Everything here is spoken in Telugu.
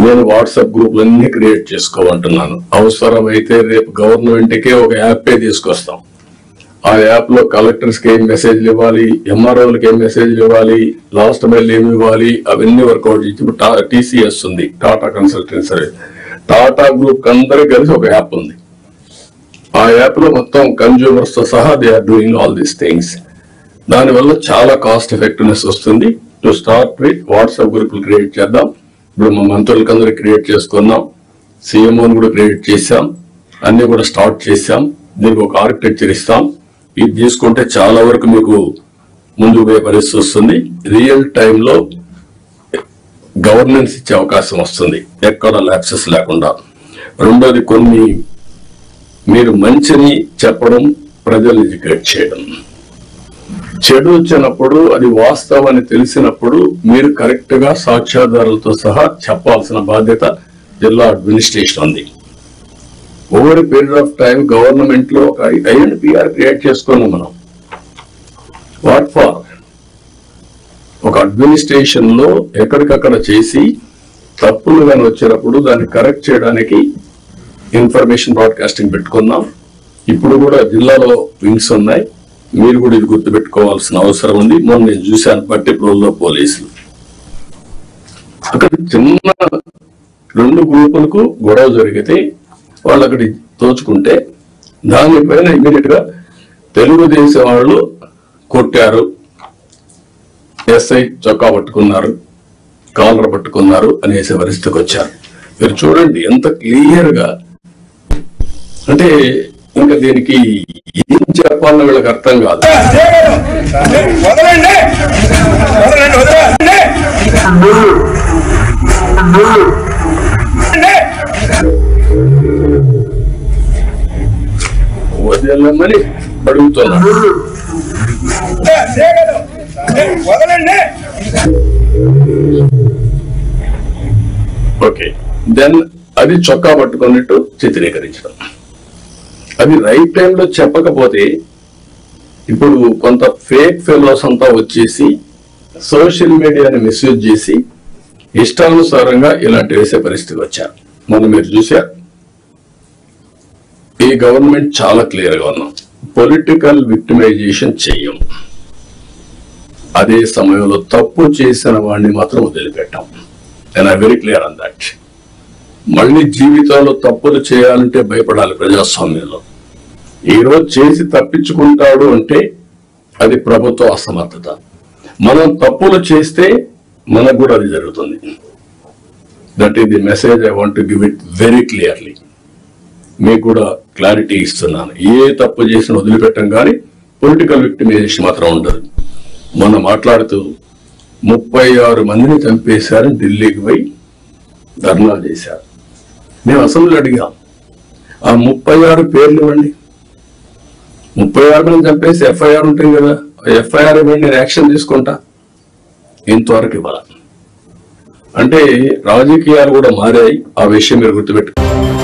నేను వాట్సాప్ గ్రూపులన్నీ క్రియేట్ చేసుకోమంటున్నాను అవసరమైతే రేపు గవర్నమెంట్ కే ఒక యాపే తీసుకొస్తాం ఆ యాప్ లో కలెక్టర్స్ కి ఏం మెసేజ్లు ఇవ్వాలి ఎంఆర్ఓలకి ఏం మెసేజ్లు ఇవ్వాలి లాస్ట్ మైల్ ఏమి ఇవ్వాలి అవన్నీ వర్కౌట్ చేసి ఇప్పుడు టీసీఎస్ ఉంది Tata consultancy service Tata group అందరికి కలిసి ఒక యాప్ ఉంది ఆ యాప్ లో మొత్తం కన్జ్యూమర్స్ తో సహా they are doing all these things దానివల్ల చాలా కాస్ట్ ఎఫెక్టివ్నెస్ వస్తుంది టు స్టార్ట్ విత్ వాట్సాప్ గ్రూపులు క్రియేట్ చేద్దాం ఇప్పుడు మా మంత్రులకి అందరూ క్రియేట్ చేసుకున్నాం సిఎంఓని కూడా క్రియేట్ చేశాం అన్ని కూడా స్టార్ట్ చేశాం దీనికి ఒక ఆర్కిటెక్చర్ ఇస్తాం ఇది తీసుకుంటే చాలా వరకు మీకు ముందుకు పోయే పరిస్థితి వస్తుంది రియల్ టైంలో గవర్నెన్స్ ఇచ్చే అవకాశం వస్తుంది ఎక్కడ ల్యాప్సెస్ లేకుండా రెండోది కొన్ని మీరు మంచిని చెప్పడం ప్రజల్ని ఎడ్యుకేట్ చేయడం చెడు వచ్చినప్పుడు అది వాస్తవాన్ని తెలిసినప్పుడు మీరు కరెక్ట్ గా సాక్ష్యాధారాలతో సహా చెప్పాల్సిన బాధ్యత జిల్లా అడ్మినిస్ట్రేషన్ ఉంది over period of time government లో ఒక ఐఎన్పిఆర్ క్రియేట్ చేసుకున్నాం మనం వాట్ ఫార్ ఒక అడ్మినిస్ట్రేషన్ లో ఎక్కడికక్కడ చేసి తప్పులు కానీ వచ్చినప్పుడు దాన్ని కరెక్ట్ చేయడానికి ఇన్ఫర్మేషన్ బ్రాడ్కాస్టింగ్ పెట్టుకుందాం ఇప్పుడు కూడా జిల్లాలో వింగ్స్ ఉన్నాయి మీరు కూడా ఇది గుర్తుపెట్టుకోవాల్సిన అవసరం ఉంది మొన్న నేను చూశాను పట్టిప్రోల్లో పోలీసులు అక్కడ చిన్న రెండు గ్రూపులకు గొడవ జరిగితే వాళ్ళు అక్కడి తోచుకుంటే దానిపైన ఇమీడియట్ గా తెలుగుదేశం వాళ్ళు కొట్టారు ఎస్ఐ చొక్కా పట్టుకున్నారు కాలర్ పట్టుకున్నారు అనేసే పరిస్థితికి వచ్చారు మీరు చూడండి ఎంత క్లియర్ గా అంటే ఇంకా దీనికి ఏం చెప్పాలో వీళ్ళకి అర్థం కాదు వదలండి వదలండి వదలండి వదిలేమని అడుగుతున్నారు వదలండి ఓకే దెన్ అది చొక్కా పట్టుకున్నట్టు చిత్రీకరించడం అది రైట్ టైంలో చెప్పకపోతే ఇప్పుడు కొంత ఫేక్ ఫెలోస్ అంతా వచ్చేసి సోషల్ మీడియాని మిస్యూజ్ చేసి ఇష్టానుసారంగా ఇలాంటి వేసే పరిస్థితి వచ్చారు మొన్న మీరు చూశారు ఈ గవర్నమెంట్ చాలా క్లియర్ గా ఉన్నాం పొలిటికల్ విక్టిమైజేషన్ చెయ్యం అదే సమయంలో తప్పు చేసిన వాడిని మాత్రం వదిలిపెట్టాం and I very clear on that మళ్ళీ జీవితంలో తప్పులు చేయాలంటే భయపడాలి ప్రజాస్వామ్యంలో ఈ రోజు చేసి తప్పించుకుంటాడు అంటే అది ప్రభుత్వ అసమర్థత మనం తప్పులు చేస్తే మనకు కూడా అది జరుగుతుంది that is the message I want give it very clearly మీకు కూడా క్లారిటీ ఇస్తున్నాను ఏ తప్పు చేసిన వదిలిపెట్టం కానీ పొలిటికల్ విక్టిమైజేషన్ మాత్రం ఉండదు మొన్న మాట్లాడుతూ ముప్పై ఆరు మందిని చంపేశారు ఢిల్లీకి పోయి ధర్నాలు చేశారు మేము అసెంబ్లీ అడిగాం ఆ ముప్పై ఆరు పేర్లు ఇవ్వండి ముప్పై ఆరు మంది చంపేసి ఎఫ్ఐఆర్ ఉంటుంది కదా ఎఫ్ఐఆర్ ఇవ్వండి నేను యాక్షన్ తీసుకుంటా ఇంతవరకు ఇవ్వాల అంటే రాజకీయాలు కూడా మారాయి ఆ విషయం మీరు గుర్తుపెట్టుకో